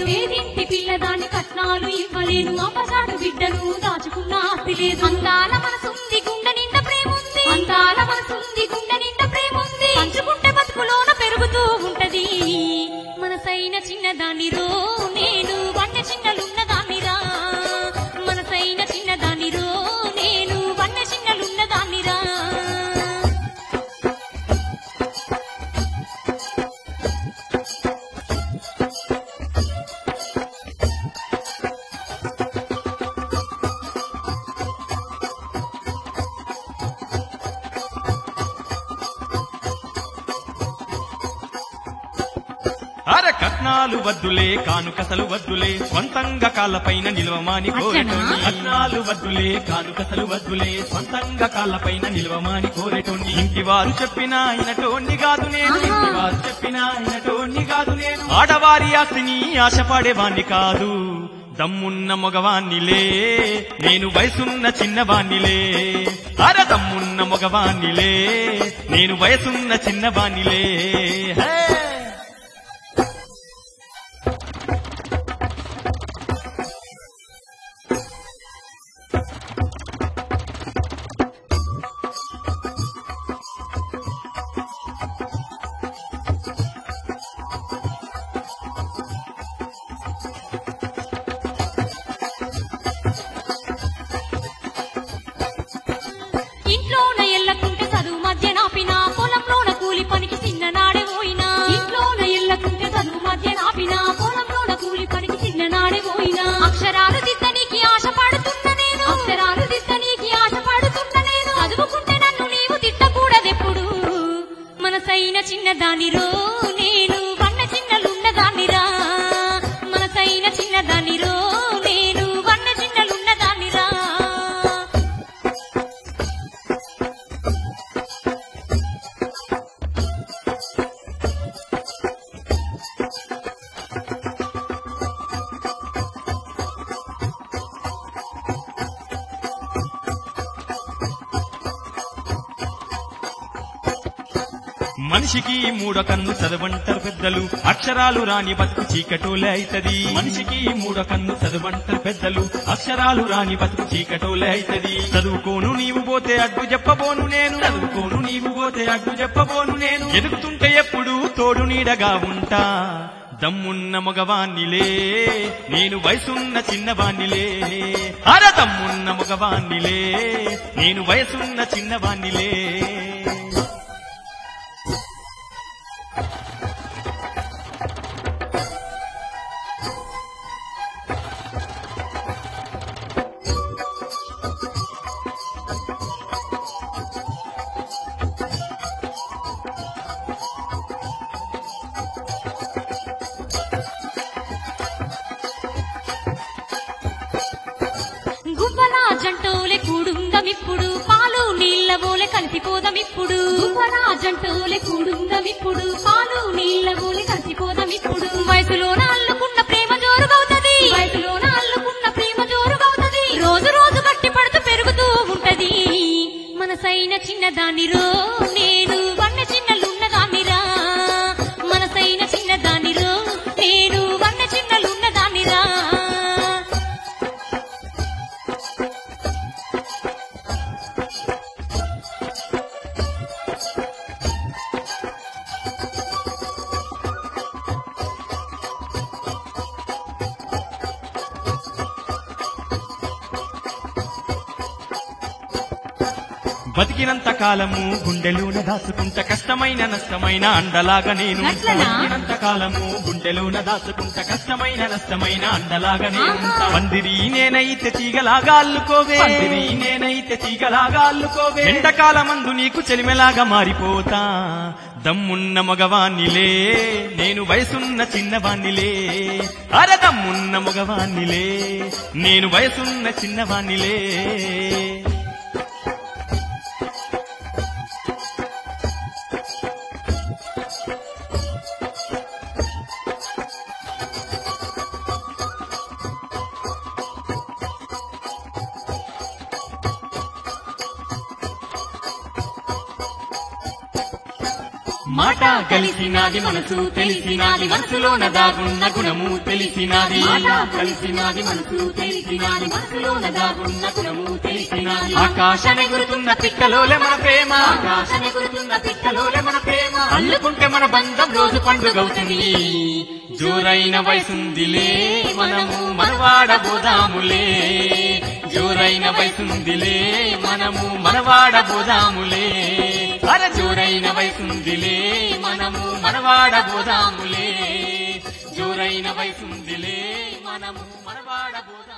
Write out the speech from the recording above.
పేదింటి పిల్లదాన్ని కట్నాలు ఇవ్వలేను అమ్మగాడు బిడ్డను దాచుకున్న ఆస్తి లేదు అందాల మనసుంది గుండె నిండా ప్రేముంది అందాల మనసుంది గుండె నిండా ప్రేముంది పంచుకుంటే బతుకులోన పెరుగుతూ ఉంటది మనసైన చిన్నదాన్ని రో నేను వంట చిన్నలున్న దాన్నిరా మనసైన చిన్నదాన్ని రో నేను వంట చిన్నలున్న దాన్నిరా అర కట్నాలు వద్దులే కానుకసలు వద్దులే సొంతంగా కాళ్ళపైన నిలవమాని కోరేటోని అట్లనా? కట్నాలు వద్దులే కానుకసలు వద్దులే సొంతంగా కాళ్ళపైన నిలవమాని కోరేటోని ఇంటి వారు చెప్పినా అయినటోని కాదు నేను ఆహా. ఇంటి వారు చెప్పినా అయినటోని కాదు నేను ఆడవారి ఆస్తిని ఆశపడేవాణ్ణి కాదు దమ్మున్న మగవాణ్ణిలే నేను వయసున్న చిన్నవాణ్ణిలే అర దమ్మున్న మగవాణ్ణిలే నేను వయసున్న చిన్నవాణ్ణిలే హే ఇంట్లోన ఎల్లకుంటే చదువు మధ్య నాపినా పొలంలోన కూలి పనికి చిన్ననాడే పోయినా ఇంట్లోన ఎల్లకుంటే చదువు మధ్య నాపినా పొలంలోన కూలి పనికి చిన్ననాడే పోయినా అక్షరాలు దిద్దనీకి ఆశపడుతున్న నేను అక్షరాలు దిద్దనీకి ఆశపడుతున్న నేను చదువుకుంటే నన్ను నీవు తిట్టకూడదెప్పుడు మనసైన చిన్నదానిరో నేను వన్న చిన్నలున్నదానిరా మనసైన చిన్నదానిరో నేను వన్న చిన్నలున్నదానిరా మనిషికి మూడో కన్ను చదవంటారు పెద్దలు అక్షరాలు రాని బతుకు చీకటోలే అయితది మనిషికి మూడో కన్ను చదవంటారు పెద్దలు అక్షరాలు రాని బతుకు చీకటోలే అయితది చదువుకోను నీవు పోతే అడ్డు చెప్పబోను నేను చదువుకోను నీవు పోతే అడ్డు చెప్పబోను నేను ఎదుగుతుంటే ఎప్పుడు తోడు నీడగా ఉంటా దమ్మున్న మగవాణ్ణిలే నేను వయసున్న చిన్నవాణ్ణిలే అర దమ్మున్న మగవాణ్ణిలే నేను వయసున్న చిన్నవాణ్ణిలే గువ్వల జంటోలే కూడుందమిప్పుడు పాలు నీళ్ళ ఓలే కలిసిపోదమిప్పుడు గువ్వల జంటోలే కూడుందమిప్పుడు పాలు నీళ్ళ ఓలే కలిసిపోదమిప్పుడు వయసులోన అల్లుకున్న ప్రేమ జోరుగవుతది వయసులోన అల్లుకున్న ప్రేమ జోరుగవుతది రోజు రోజు గట్టి పడుతూ పెరుగుతూ ఉంటది మనసైన చిన్నదానిరో నేను వన్న చిన్నలున్నదానిరా మనసైన చిన్నదానిరో నేను వన్న చిన్నలున్నదానిరా బతికినంత కాలము గుండెలోన దాచుకుంట కష్టమైన నష్టమైన అండలాగా నేను ఉంటా. అట్లనా? బతికినంత కాలము గుండెలోన దాచుకుంట కష్టమైన నష్టమైన అండలాగా నేను ఆహా. ఉంటా. పందిరి నేనైతే తీగలాగా అల్లుకోవే పందిరి నేనైతే తీగలాగా అల్లుకోవే ఎండకాలమందు నీకు చెలిమెలాగా మారిపోతా దమ్మున్న మగవాణ్ణిలే నేను వయసున్న చిన్నవాణ్ణిలే అర దమ్మున్న మగవాణ్ణిలే నేను వయసున్న చిన్నవాణ్ణిలే మాట కలిసినాది మనసు తెలిసినాది మనసులోన దాగున్న గుణము తెలిసినాది మాట కలిసినాది మనసు తెలిసినాది మనసులోన దాగున్న గుణము తెలిసినాది ఆకాశాన్ని గురుతున్న పిక్కలోలే మన ప్రేమ ఆకాశని గురుతున్న పిట్టలోలే మన ప్రేమ అల్లుకుంటే మన బంధం రోజు పండుగవుతుంది జోరైన వయసుందిలే మనము మనవాడబోదాములే జోరైన వయసుందిలే మనము మనవాడబోదాములే అర జోరైన వయసుందిలే మనము మనవాడబోదాములే జోరైన వయసుందిలే మనము మనవాడబోదాము